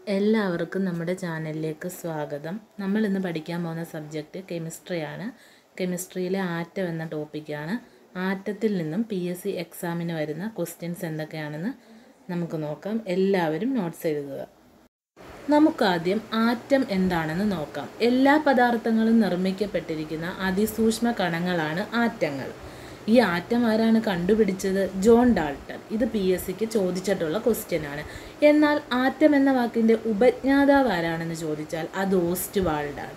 എല്ലാവർക്കും നമ്മുടെ ചാനലിലേക്ക് സ്വാഗതം നമ്മൾ ഇന്ന് പഠിക്കാൻ പോകുന്ന സബ്ജക്റ്റ് കെമിസ്ട്രിയാണ് കെമിസ്ട്രിയിലെ ആറ്റം എന്ന ടോപ്പിക്കാണ് ആറ്റത്തിൽ നിന്നും പി എസ് സി എക്സാമിന് വരുന്ന ക്വസ്റ്റ്യൻസ് എന്തൊക്കെയാണെന്ന് നമുക്ക് നോക്കാം എല്ലാവരും നോട്ട്സ് എഴുതുക നമുക്കാദ്യം ആറ്റം എന്താണെന്ന് നോക്കാം എല്ലാ പദാർത്ഥങ്ങളും നിർമ്മിക്കപ്പെട്ടിരിക്കുന്ന അതിസൂക്ഷ്മ കണങ്ങളാണ് ആറ്റങ്ങൾ ഈ ആറ്റം ആരാണ് കണ്ടുപിടിച്ചത് ജോൺ ഡാൾട്ടൺ ഇത് പി എസ് സിക്ക് ചോദിച്ചിട്ടുള്ള ക്വസ്റ്റ്യൻ ആണ് എന്നാൽ ആറ്റം എന്ന വാക്കിൻ്റെ ഉപജ്ഞാതാവ് ആരാണെന്ന് ചോദിച്ചാൽ അത് ഓസ്റ്റ് വാൾഡാണ്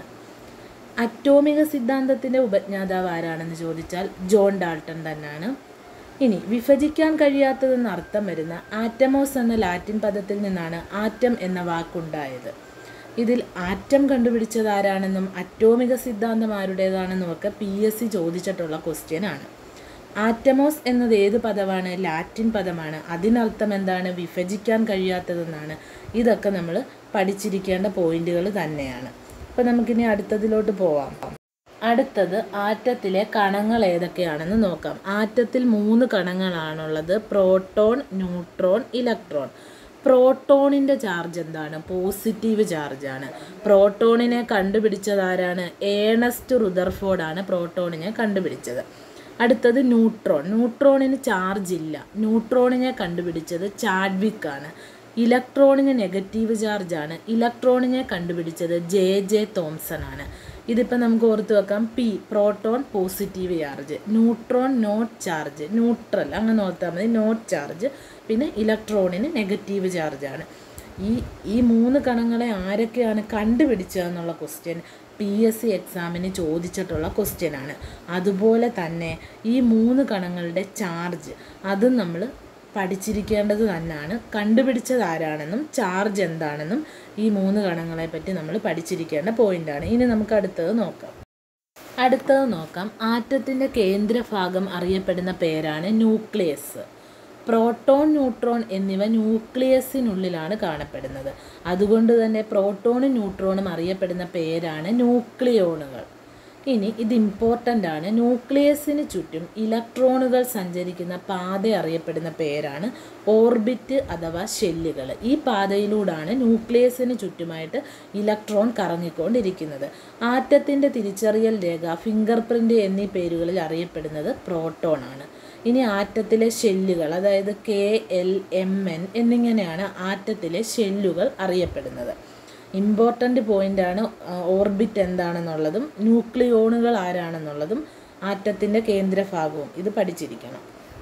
അറ്റോമിക സിദ്ധാന്തത്തിൻ്റെ ഉപജ്ഞാതാവ് ആരാണെന്ന് ചോദിച്ചാൽ ജോൺ ഡാൾട്ടൺ തന്നെയാണ് ഇനി വിഭജിക്കാൻ കഴിയാത്തതെന്ന് അർത്ഥം വരുന്ന ആറ്റമോസ് എന്ന ലാറ്റിൻ പദത്തിൽ നിന്നാണ് ആറ്റം എന്ന വാക്കുണ്ടായത് ഇതിൽ ആറ്റം കണ്ടുപിടിച്ചത് ആരാണെന്നും അറ്റോമിക സിദ്ധാന്തം ആരുടേതാണെന്നും ഒക്കെ പി എസ് സി ചോദിച്ചിട്ടുള്ള ക്വസ്റ്റ്യൻ ആണ് ആറ്റമോസ് എന്നത് ഏത് പദമാണ് ലാറ്റിൻ പദമാണ് അതിനർത്ഥം എന്താണ് വിഭജിക്കാൻ കഴിയാത്തതെന്നാണ് ഇതൊക്കെ നമ്മൾ പഠിച്ചിരിക്കേണ്ട പോയിന്റുകൾ തന്നെയാണ് അപ്പോൾ നമുക്കിനി അടുത്തതിലോട്ട് പോവാം അടുത്തത് ആറ്റത്തിലെ കണങ്ങൾ ഏതൊക്കെയാണെന്ന് നോക്കാം ആറ്റത്തിൽ മൂന്ന് കണങ്ങളാണുള്ളത് പ്രോട്ടോൺ ന്യൂട്രോൺ ഇലക്ട്രോൺ പ്രോട്ടോണിൻ്റെ ചാർജ് എന്താണ് പോസിറ്റീവ് ചാർജാണ് പ്രോട്ടോണിനെ കണ്ടുപിടിച്ചത് ആരാണ് ഏണസ്റ്റ് റുദർഫോർഡാണ് പ്രോട്ടോണിനെ കണ്ടുപിടിച്ചത് അടുത്തത് ന്യൂട്രോൺ ന്യൂട്രോണിന് ചാർജ് ഇല്ല ന്യൂട്രോണിനെ കണ്ടുപിടിച്ചത് ചാഡ്വിക് ആണ് ഇലക്ട്രോണിന് നെഗറ്റീവ് ചാർജാണ് ഇലക്ട്രോണിനെ കണ്ടുപിടിച്ചത് ജെ ജെ തോംസൺ ആണ് ഇതിപ്പോൾ നമുക്ക് ഓർത്ത് വെക്കാം P proton positive charge neutron not charge neutral അങ്ങനെ ഓർത്താൽ മതി നോട്ട് ചാർജ് പിന്നെ ഇലക്ട്രോണിന് നെഗറ്റീവ് ചാർജാണ് ഈ ഈ മൂന്ന് കണങ്ങളെ ആരൊക്കെയാണ് കണ്ടുപിടിച്ചതെന്നുള്ള ക്വസ്റ്റ്യൻ പി എസ് സി എക്സാമിന് ചോദിച്ചിട്ടുള്ള ക്വസ്റ്റ്യൻ ആണ് അതുപോലെ തന്നെ ഈ മൂന്ന് കണങ്ങളുടെ ചാർജ് അതും നമ്മൾ പഠിച്ചിരിക്കേണ്ടത് തന്നെയാണ് കണ്ടുപിടിച്ചത് ആരാണെന്നും ചാർജ് എന്താണെന്നും ഈ മൂന്ന് കണങ്ങളെ പറ്റി നമ്മൾ പഠിച്ചിരിക്കേണ്ട പോയിന്റാണ് ഇനി നമുക്ക് അടുത്തത് നോക്കാം അടുത്തത് നോക്കാം ആറ്റത്തിൻ്റെ കേന്ദ്രഭാഗം അറിയപ്പെടുന്ന പേരാണ് ന്യൂക്ലിയസ് പ്രോട്ടോൺ ന്യൂട്രോൺ എന്നിവ ന്യൂക്ലിയസിനുള്ളിലാണ് കാണപ്പെടുന്നത് അതുകൊണ്ട് തന്നെ പ്രോട്ടോണും ന്യൂട്രോണും അറിയപ്പെടുന്ന പേരാണ് ന്യൂക്ലിയോണുകൾ ഇനി ഇത് ഇമ്പോർട്ടൻ്റ് ആണ് ന്യൂക്ലിയസിന് ചുറ്റും ഇലക്ട്രോണുകൾ സഞ്ചരിക്കുന്ന പാത അറിയപ്പെടുന്ന പേരാണ് ഓർബിറ്റ് അഥവാ ഷെല്ലുകൾ ഈ പാതയിലൂടെയാണ് ന്യൂക്ലിയസിന് ചുറ്റുമായിട്ട് ഇലക്ട്രോൺ കറങ്ങിക്കൊണ്ടിരിക്കുന്നത് ആറ്റത്തിൻ്റെ തിരിച്ചറിയൽ രേഖ ഫിംഗർ പ്രിൻ്റ് എന്നീ പേരുകളിൽ അറിയപ്പെടുന്നത് പ്രോട്ടോൺ ആണ് ഇനി ആറ്റത്തിലെ ഷെല്ലുകൾ അതായത് കെ എൽ എം എൻ എന്നിങ്ങനെയാണ് ആറ്റത്തിലെ ഷെല്ലുകൾ അറിയപ്പെടുന്നത് ഇമ്പോർട്ടൻ്റ് പോയിൻ്റാണ് ഓർബിറ്റ് എന്താണെന്നുള്ളതും ന്യൂക്ലിയോണുകൾ ആരാണെന്നുള്ളതും ആറ്റത്തിൻ്റെ കേന്ദ്രഭാഗവും ഇത് പഠിച്ചിരിക്കണം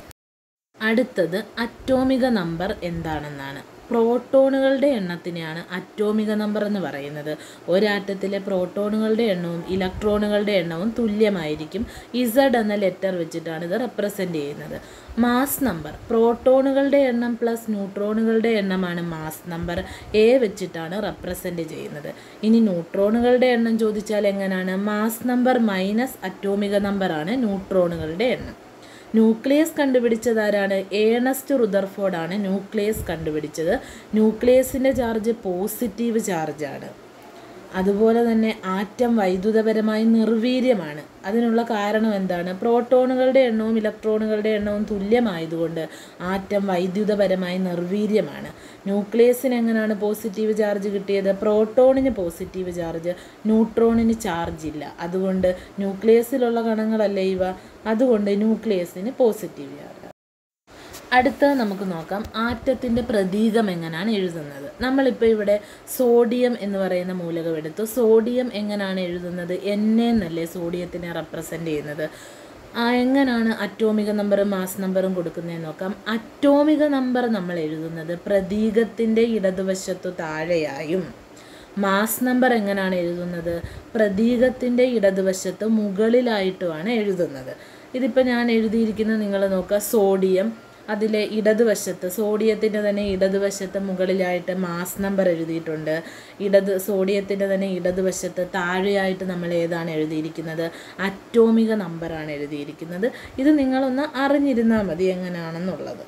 അടുത്തത് അറ്റോമിക നമ്പർ എന്താണെന്നാണ് പ്രോട്ടോണുകളുടെ എണ്ണത്തിനെയാണ് അറ്റോമിക നമ്പർ എന്ന് പറയുന്നത് ഒരാറ്റത്തിലെ പ്രോട്ടോണുകളുടെ എണ്ണവും ഇലക്ട്രോണുകളുടെ എണ്ണവും തുല്യമായിരിക്കും ഇസഡ് എന്ന ലെറ്റർ വെച്ചിട്ടാണ് ഇത് റെപ്രസെൻ്റ് ചെയ്യുന്നത് മാസ് നമ്പർ പ്രോട്ടോണുകളുടെ എണ്ണം പ്ലസ് ന്യൂട്രോണുകളുടെ എണ്ണമാണ് മാസ് നമ്പർ എ വെച്ചിട്ടാണ് റെപ്രസെൻ്റ് ചെയ്യുന്നത് ഇനി ന്യൂട്രോണുകളുടെ എണ്ണം ചോദിച്ചാൽ എങ്ങനെയാണ് മാസ് നമ്പർ മൈനസ് അറ്റോമിക നമ്പറാണ് ന്യൂട്രോണുകളുടെ എണ്ണം ന്യൂക്ലിയസ് കണ്ടുപിടിച്ചത് ആരാണ് ഏണസ്റ്റ് റുദർഫോർഡാണ് ന്യൂക്ലിയസ് കണ്ടുപിടിച്ചത് ന്യൂക്ലിയസിൻ്റെ ചാർജ് പോസിറ്റീവ് ചാർജാണ് അതുപോലെ തന്നെ ആറ്റം വൈദ്യുതപരമായി നിർവീര്യമാണ് അതിനുള്ള കാരണം എന്താണ് പ്രോട്ടോണുകളുടെ എണ്ണവും ഇലക്ട്രോണുകളുടെ എണ്ണവും തുല്യമായതുകൊണ്ട് ആറ്റം വൈദ്യുതപരമായി നിർവീര്യമാണ് ന്യൂക്ലിയസിന് എങ്ങനെയാണ് പോസിറ്റീവ് ചാർജ് കിട്ടിയത് പ്രോട്ടോണിന് പോസിറ്റീവ് ചാർജ് ന്യൂട്രോണിന് ചാർജ് ഇല്ല അതുകൊണ്ട് ന്യൂക്ലിയസിലുള്ള കണങ്ങളല്ലേ ഇവ അതുകൊണ്ട് ന്യൂക്ലിയസിന് പോസിറ്റീവ് ചാർജ് അടുത്തത് നമുക്ക് നോക്കാം ആറ്റത്തിൻ്റെ പ്രതീകം എങ്ങനെയാണ് എഴുതുന്നത് നമ്മളിപ്പോൾ ഇവിടെ സോഡിയം എന്ന് പറയുന്ന മൂലകം എടുത്തു സോഡിയം എങ്ങനെയാണ് എഴുതുന്നത് എൻ എന്നല്ലേ സോഡിയത്തിനെ റെപ്രസെൻ്റ് ചെയ്യുന്നത് ആ എങ്ങനെയാണ് അറ്റോമിക നമ്പറും മാസ് നമ്പറും കൊടുക്കുന്നതെന്ന് നോക്കാം അറ്റോമിക നമ്പർ നമ്മൾ എഴുതുന്നത് പ്രതീകത്തിൻ്റെ ഇടതുവശത്തു താഴെയായും മാസ് നമ്പർ എങ്ങനെയാണ് എഴുതുന്നത് പ്രതീകത്തിൻ്റെ ഇടതുവശത്ത് മുകളിലായിട്ടുമാണ് എഴുതുന്നത് ഇതിപ്പോൾ ഞാൻ എഴുതിയിരിക്കുന്നത് നിങ്ങൾ നോക്കുക സോഡിയം അതിലെ ഇടതുവശത്ത് സോഡിയത്തിൻ്റെ തന്നെ ഇടതുവശത്ത് മുകളിലായിട്ട് മാസ് നമ്പർ എഴുതിയിട്ടുണ്ട് ഇടത് സോഡിയത്തിൻ്റെ തന്നെ ഇടതുവശത്ത് താഴെയായിട്ട് നമ്മൾ ഏതാണ് എഴുതിയിരിക്കുന്നത് അറ്റോമിക നമ്പറാണ് എഴുതിയിരിക്കുന്നത് ഇത് നിങ്ങളൊന്ന് അറിഞ്ഞിരുന്നാൽ മതി എങ്ങനെയാണെന്നുള്ളത്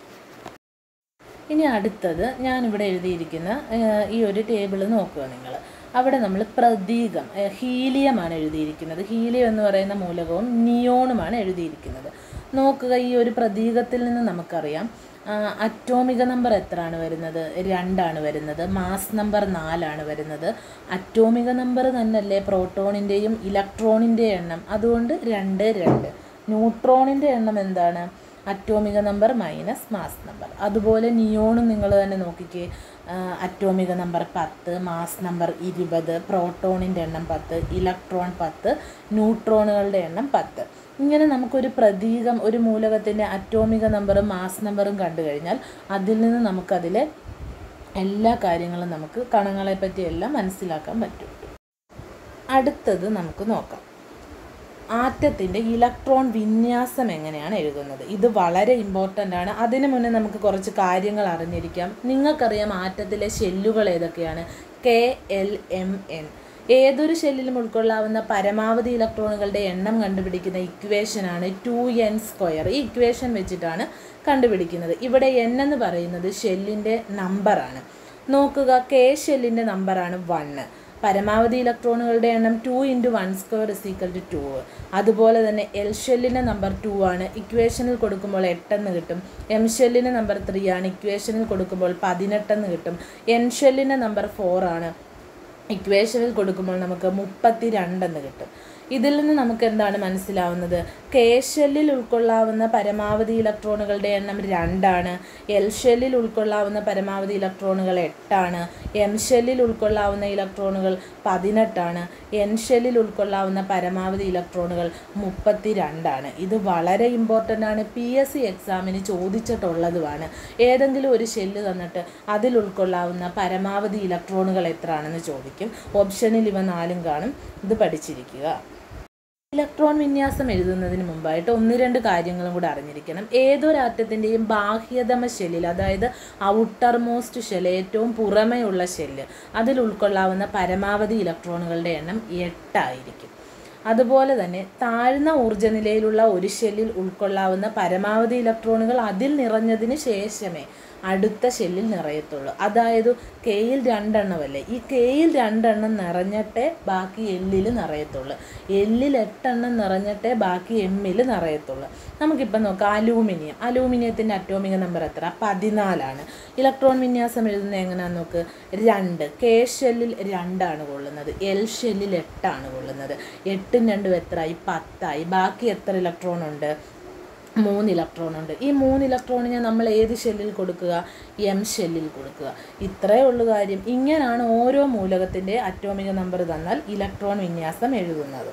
ഇനി അടുത്തത് ഞാനിവിടെ എഴുതിയിരിക്കുന്ന ഈ ഒരു ടേബിൾ നോക്കുക നിങ്ങൾ അവിടെ നമ്മൾ പ്രതീകം ഹീലിയമാണ് എഴുതിയിരിക്കുന്നത് ഹീലിയം എന്ന് പറയുന്ന മൂലകവും നിയോണുമാണ് എഴുതിയിരിക്കുന്നത് നോക്കുക ഈ ഒരു പ്രതീകത്തിൽ നിന്ന് നമുക്കറിയാം അറ്റോമിക നമ്പർ എത്രയാണ് വരുന്നത് രണ്ടാണ് വരുന്നത് മാസ് നമ്പർ നാലാണ് വരുന്നത് അറ്റോമിക നമ്പർ തന്നെയല്ലേ പ്രോട്ടോണിൻ്റെയും ഇലക്ട്രോണിൻ്റെയും എണ്ണം അതുകൊണ്ട് രണ്ട് രണ്ട് ന്യൂട്രോണിൻ്റെ എണ്ണം എന്താണ് അറ്റോമിക നമ്പർ മൈനസ് മാസ് നമ്പർ അതുപോലെ നിയോണും നിങ്ങൾ തന്നെ നോക്കിക്കേ അറ്റോമിക നമ്പർ പത്ത് മാസ് നമ്പർ ഇരുപത് പ്രോട്ടോണിൻ്റെ എണ്ണം പത്ത് ഇലക്ട്രോൺ പത്ത് ന്യൂട്രോണുകളുടെ എണ്ണം പത്ത് ഇങ്ങനെ നമുക്കൊരു പ്രതീകം ഒരു മൂലകത്തിൻ്റെ അറ്റോമിക നമ്പറും മാസ് നമ്പറും കണ്ടു കഴിഞ്ഞാൽ അതിൽ നിന്ന് നമുക്കതിലെ എല്ലാ കാര്യങ്ങളും നമുക്ക് കണങ്ങളെ പറ്റിയെല്ലാം മനസ്സിലാക്കാൻ പറ്റും അടുത്തത് നമുക്ക് നോക്കാം ആറ്റത്തിൻ്റെ ഇലക്ട്രോൺ വിന്യാസം എങ്ങനെയാണ് എഴുതുന്നത് ഇത് വളരെ ഇമ്പോർട്ടൻ്റ് ആണ് അതിനു മുന്നേ നമുക്ക് കുറച്ച് കാര്യങ്ങൾ അറിഞ്ഞിരിക്കാം നിങ്ങൾക്കറിയാം ആറ്റത്തിലെ ഷെല്ലുകൾ ഏതൊക്കെയാണ് കെ എൽ എം എൻ ഏതൊരു ഷെല്ലിലും ഉൾക്കൊള്ളാവുന്ന പരമാവധി ഇലക്ട്രോണുകളുടെ എണ്ണം കണ്ടുപിടിക്കുന്ന ഇക്വേഷനാണ് ടു എൻ സ്ക്വയർ ഈ ഇക്വേഷൻ വെച്ചിട്ടാണ് കണ്ടുപിടിക്കുന്നത് ഇവിടെ എൻ എന്ന് പറയുന്നത് ഷെല്ലിൻ്റെ നമ്പറാണ് നോക്കുക കെ ഷെല്ലിൻ്റെ നമ്പറാണ് വണ്ണ് പരമാവധി ഇലക്ട്രോണുകളുടെ എണ്ണം two into one square is equal to two അതുപോലെ തന്നെ എൽ ഷെല്ലിൻ്റെ നമ്പർ ടു ആണ് ഇക്വേഷനിൽ കൊടുക്കുമ്പോൾ എട്ടെന്ന് കിട്ടും എം ഷെല്ലിൻ്റെ നമ്പർ ത്രീ ആണ് ഇക്വേഷനിൽ കൊടുക്കുമ്പോൾ പതിനെട്ടെന്ന് കിട്ടും എൻ ഷെല്ലിൻ്റെ നമ്പർ ഫോർ ആണ് ഇക്വേഷനിൽ കൊടുക്കുമ്പോൾ നമുക്ക് മുപ്പത്തി രണ്ടെന്ന് കിട്ടും ഇതിൽ നിന്ന് നമുക്ക് എന്താണ് മനസ്സിലാവുന്നത് കെ ഷെല്ലിൽ ഉൾക്കൊള്ളാവുന്ന പരമാവധി ഇലക്ട്രോണുകളുടെ എണ്ണം രണ്ടാണ് എൽ ഷെല്ലിൽ ഉൾക്കൊള്ളാവുന്ന പരമാവധി ഇലക്ട്രോണുകൾ എട്ടാണ് എം ഷെല്ലിൽ ഉൾക്കൊള്ളാവുന്ന ഇലക്ട്രോണുകൾ പതിനെട്ടാണ് എൻ ഷെല്ലിൽ ഉൾക്കൊള്ളാവുന്ന പരമാവധി ഇലക്ട്രോണുകൾ മുപ്പത്തി രണ്ടാണ് ഇത് വളരെ ഇമ്പോർട്ടൻ്റ് ആണ് പി എസ് സി എക്സാമിന് ചോദിച്ചിട്ടുള്ളതുമാണ് ഏതെങ്കിലും ഒരു ഷെല്ല് തന്നിട്ട് അതിൽ ഉൾക്കൊള്ളാവുന്ന പരമാവധി ഇലക്ട്രോണുകൾ എത്രയാണെന്ന് ചോദിക്കും ഓപ്ഷനിൽ ഇവ നാലും കാണും ഇത് പഠിച്ചിരിക്കുക ഇലക്ട്രോൺ വിന്യാസം എഴുതുന്നതിന് മുമ്പായിട്ട് ഒന്ന് രണ്ട് കാര്യങ്ങളും കൂടെ അറിഞ്ഞിരിക്കണം ഏതൊരു ആറ്റത്തിൻ്റെയും ബാഹ്യതമ ഷെല്ലിൽ അതായത് ഔട്ടർ മോസ്റ്റ് ഷെല്ല് ഏറ്റവും പുറമെയുള്ള ഷെല്ല് അതിൽ ഉൾക്കൊള്ളാവുന്ന പരമാവധി ഇലക്ട്രോണുകളുടെ എണ്ണം എട്ടായിരിക്കും അതുപോലെ തന്നെ താഴ്ന്ന ഊർജ്ജനിലയിലുള്ള ഒരു ഷെല്ലിൽ ഉൾക്കൊള്ളാവുന്ന പരമാവധി ഇലക്ട്രോണുകൾ അതിൽ നിറഞ്ഞതിന് ശേഷമേ അടുത്ത ഷെല്ലിൽ നിറയത്തുള്ളൂ അതായത് കെയിൽ രണ്ടെണ്ണമല്ലേ ഈ കെയിൽ രണ്ടെണ്ണം നിറഞ്ഞിട്ടേ ബാക്കി എല്ലിൽ നിറയത്തുള്ളൂ എല്ലിൽ എട്ടെണ്ണം നിറഞ്ഞിട്ടേ ബാക്കി എമ്മിൽ നിറയത്തുള്ളൂ നമുക്കിപ്പം നോക്കാം അലൂമിനിയം അലൂമിനിയത്തിൻ്റെ അറ്റോമിക നമ്പർ എത്ര പതിനാലാണ് ഇലക്ട്രോൺ വിന്യാസം എഴുതുന്നത് എങ്ങനെയാണെന്ന് നോക്ക് രണ്ട് കെ ഷെല്ലിൽ രണ്ടാണ് കൊള്ളുന്നത് എൽ ഷെല്ലിൽ എട്ടാണ് കൊള്ളുന്നത് എട്ടും രണ്ടും എത്രയായി പത്തായി ബാക്കി എത്ര ഇലക്ട്രോൺ ഉണ്ട് മൂന്ന് ഇലക്ട്രോൺ ഉണ്ട് ഈ മൂന്ന് ഇലക്ട്രോണിനെ നമ്മൾ ഏത് ഷെല്ലിൽ കൊടുക്കുക എം ഷെല്ലിൽ കൊടുക്കുക ഇത്രയേ ഉള്ളൂ കാര്യം ഇങ്ങനെയാണ് ഓരോ മൂലകത്തിൻ്റെ അറ്റോമിക നമ്പർ തന്നാൽ ഇലക്ട്രോൺ വിന്യാസം എഴുതുന്നത്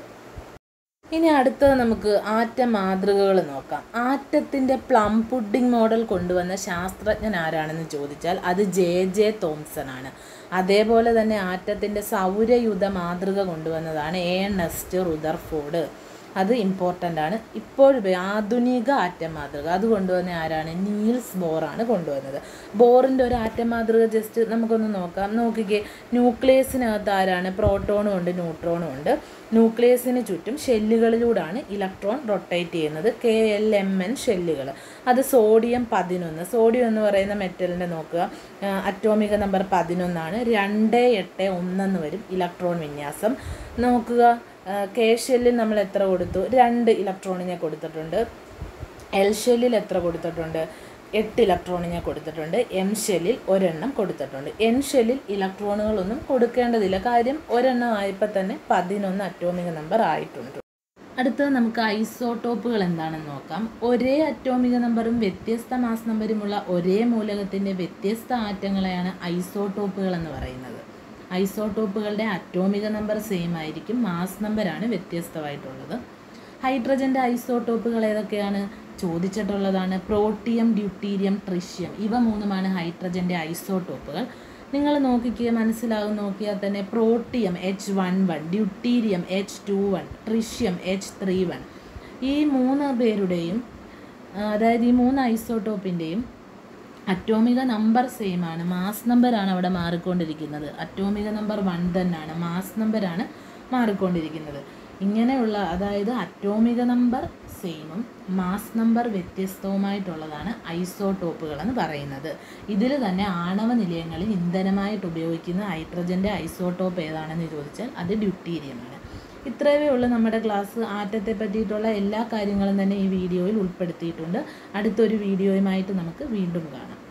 ഇനി അടുത്തത് നമുക്ക് ആറ്റ മാതൃകകൾ നോക്കാം ആറ്റത്തിൻ്റെ പ്ലം പുഡിംഗ് മോഡൽ കൊണ്ടുവന്ന ശാസ്ത്രജ്ഞൻ ആരാണെന്ന് ചോദിച്ചാൽ അത് ജെ ജെ തോംസൺ ആണ് അതേപോലെ തന്നെ ആറ്റത്തിൻ്റെ സൗരയുധ മാതൃക കൊണ്ടുവന്നതാണ് എ നെസ്റ്റ് റുദർഫോർഡ് അത് ഇമ്പോർട്ടൻ്റ് ആണ് ഇപ്പോഴും ആധുനിക ആറ്റം മാതൃക അത് കൊണ്ടുവന്ന ആരാണ് നീൽസ് ബോറാണ് കൊണ്ടുവന്നത് ബോറിൻ്റെ ഒരു ആറ്റം മാതൃക ജസ്റ്റ് നമുക്കൊന്ന് നോക്കാം നോക്കിക്കേ ന്യൂക്ലിയസിനകത്ത് ആരാണ് പ്രോട്ടോണും ഉണ്ട് ന്യൂട്രോണും ഉണ്ട് ന്യൂക്ലിയസിന് ചുറ്റും ഷെല്ലുകളിലൂടെയാണ് ഇലക്ട്രോൺ റൊട്ടേറ്റ് ചെയ്യുന്നത് കെ എൽ എം എൻ ഷെല്ലുകൾ അത് സോഡിയം പതിനൊന്ന് സോഡിയം എന്ന് പറയുന്ന മെറ്റലിൻ്റെ നോക്കുക അറ്റോമിക നമ്പർ പതിനൊന്നാണ് രണ്ട് എട്ട് ഒന്നെന്ന് വരും ഇലക്ട്രോൺ വിന്യാസം നോക്കുക കെ ഷെല്ലിൽ നമ്മൾ എത്ര കൊടുത്തു രണ്ട് ഇലക്ട്രോണിനെ കൊടുത്തിട്ടുണ്ട് എൽ ഷെല്ലിൽ എത്ര കൊടുത്തിട്ടുണ്ട് എട്ട് ഇലക്ട്രോണിനെ കൊടുത്തിട്ടുണ്ട് എം ഷെല്ലിൽ ഒരെണ്ണം കൊടുത്തിട്ടുണ്ട് എൻ ഷെല്ലിൽ ഇലക്ട്രോണുകളൊന്നും കൊടുക്കേണ്ടതില്ല കാര്യം ഒരെണ്ണം ആയപ്പോൾ തന്നെ പതിനൊന്ന് അറ്റോമിക നമ്പർ ആയിട്ടുണ്ട് അടുത്തത് നമുക്ക് ഐസോട്ടോപ്പുകൾ എന്താണെന്ന് നോക്കാം ഒരേ അറ്റോമിക നമ്പറും വ്യത്യസ്ത മാസ് നമ്പറുമുള്ള ഒരേ മൂലകത്തിൻ്റെ വ്യത്യസ്ത ആറ്റങ്ങളെയാണ് ഐസോട്ടോപ്പുകൾ എന്ന് പറയുന്നത് ഐസോട്ടോപ്പുകളുടെ അറ്റോമിക നമ്പർ സെയിം ആയിരിക്കും മാസ് നമ്പറാണ് വ്യത്യസ്തമായിട്ടുള്ളത് ഹൈഡ്രജൻ്റെ ഐസോട്ടോപ്പുകൾ ഏതൊക്കെയാണ് ചോദിച്ചിട്ടുള്ളതാണ് പ്രോട്ടിയം ഡ്യൂട്ടീരിയം ട്രിഷ്യം ഇവ മൂന്നുമാണ് ഹൈഡ്രജൻ്റെ ഐസോട്ടോപ്പുകൾ നിങ്ങൾ നോക്കിക്കുക മനസ്സിലാകും നോക്കിയാൽ തന്നെ protium H one one deuterium H two one tritium H three one ഈ മൂന്ന് പേരുടെയും അതായത് ഈ മൂന്ന് ഐസോട്ടോപ്പിൻ്റെയും അറ്റോമിക നമ്പർ സെയിം ആണ് മാസ് നമ്പറാണ് അവിടെ മാറിക്കൊണ്ടിരിക്കുന്നത് അറ്റോമിക നമ്പർ വൺ തന്നെയാണ് മാസ് നമ്പറാണ് മാറിക്കൊണ്ടിരിക്കുന്നത് ഇങ്ങനെയുള്ള അതായത് അറ്റോമിക നമ്പർ സെയിമും മാസ് നമ്പർ വ്യത്യസ്തവുമായിട്ടുള്ളതാണ് ഐസോട്ടോപ്പുകൾ എന്ന് പറയുന്നത് ഇതിൽ തന്നെ ആണവ നിലയങ്ങളിൽ ഇന്ധനമായിട്ട് ഉപയോഗിക്കുന്ന ഹൈഡ്രജൻ്റെ ഐസോട്ടോപ്പ് ഏതാണെന്ന് ചോദിച്ചാൽ അത് ഡ്യൂട്ടീരിയമാണ് ഇത്രയേ ഉള്ളൂ നമ്മുടെ ക്ലാസ് ആറ്റത്തെ പറ്റിയിട്ടുള്ള എല്ലാ കാര്യങ്ങളും തന്നെ ഈ വീഡിയോയിൽ ഉൾപ്പെടുത്തിയിട്ടുണ്ട് അടുത്തൊരു വീഡിയോയുമായിട്ട് നമുക്ക് വീണ്ടും കാണാം